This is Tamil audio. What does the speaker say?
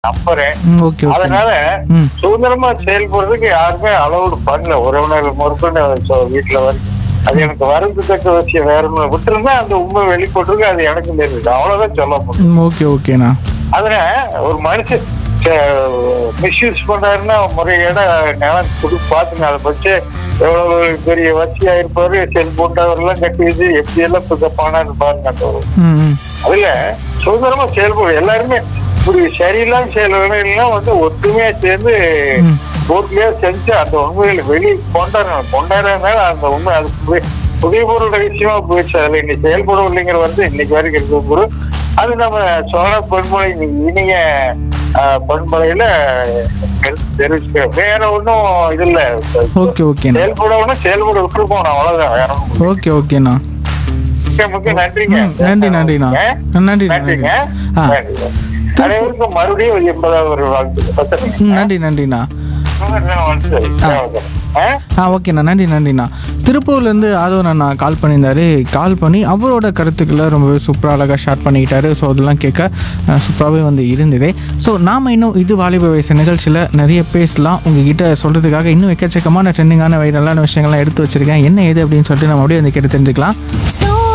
நம்புறேன் ம் ஓகே ஓகே அதனால ம் சுதந்திரமா செயல்படுறதுக்கு யாருமே அலௌடு பண்ணல உறவினர்கள் முறுக்குன்னு சொ- வீட்டுல வந்து அது எனக்கு வருந்தத்தக்க விஷயம் வேற ஒண்ணு விட்டுருந்தா அந்த உண்மை வெளிப்பட்டிருக்கு அது எனக்கு தெரியுது அவ்வளவுதான் சொல்ல முடியும் ம் ஓகே ஓகேண்ணா அதுல ஒரு மனுஷன் மிஸ்யூஸ் பண்றாருன்னா முறையோட நிலம் குடு பாத்துங்க அதை வச்சு எவ்வளவு பெரிய வசதியா இருப்பாரு செல்போன் டவர் எல்லாம் கட்டிது எப்படி எல்லாம் பிக்கப் ஆனான்னு பாருங்க அந்த ஒரு ம் ம் அதுல சுதந்திரமா செயல்படும் எல்லாருமே இப்படி சரியில்லாம செயல்கள்லாம் வந்து ஒற்றுமையா சேர்ந்து ம். கோர்ட்லயே செஞ்சு அந்த உண்மைகளை வெளியே கொண்டாடணும் கொண்டாடுறதுனால அந்த உண்மை அது புதிய- புதிய பொருள் ரகசியமா போயிடுச்சு அதுல இன்னைக்கு செயல்படும் இல்லைங்கிற வந்து இன்னைக்கு வரைக்கும் இருக்க பொருள் அது நம்ம சோழ பண்பலை இனிய ஆஹ், பண்பலையில தெரிவிச்சுக்க வேற ஒன்றும் இது இல்ல ஓகே ஓகேண்ணா செயல்படணும் செயல்பட விட்டுருப்போம் அவ்வளவுதான் வேற ஒண்ணும் ஓகே ஓகேண்ணா மிக்க மிக்க நன்றிங்க ம், நன்றி நன்றிண்ணா நன்றி நன்றிங்க ஆ நன்றிங்க. அனைவருக்கும் மறுபடியும் எண்பதாவது ஒரு வாழ்த்து ம், நன்றி நன்றிண்ணா ஆ? ஆ ஓகேண்ணா நன்றி நன்றிண்ணா திருப்பூர்லேருந்து ஆதவன் அண்ணா கால் பண்ணியிருந்தாரு கால் பண்ணி அவரோட கருத்துக்களை ரொம்பவே சூப்பராக அழகாக ஷேர் பண்ணிக்கிட்டாரு ஸோ அதெல்லாம் கேட்க சூப்பராகவே வந்து இருந்தது ஸோ நாம் இன்னும் இது வாலிப வயசு நிகழ்ச்சியில் நிறைய பேசலாம் உங்ககிட்ட சொல்கிறதுக்காக இன்னும் எக்கச்சக்கமான ட்ரெண்டிங்கான வைரலான விஷயங்கள்லாம் எடுத்து வச்சுருக்கேன் என்ன ஏது அப்படின்னு சொல்லிட்டு நம்ம அப்படியே வந்து கேட்டு தெரிஞ்சுக்கலாம் சோனா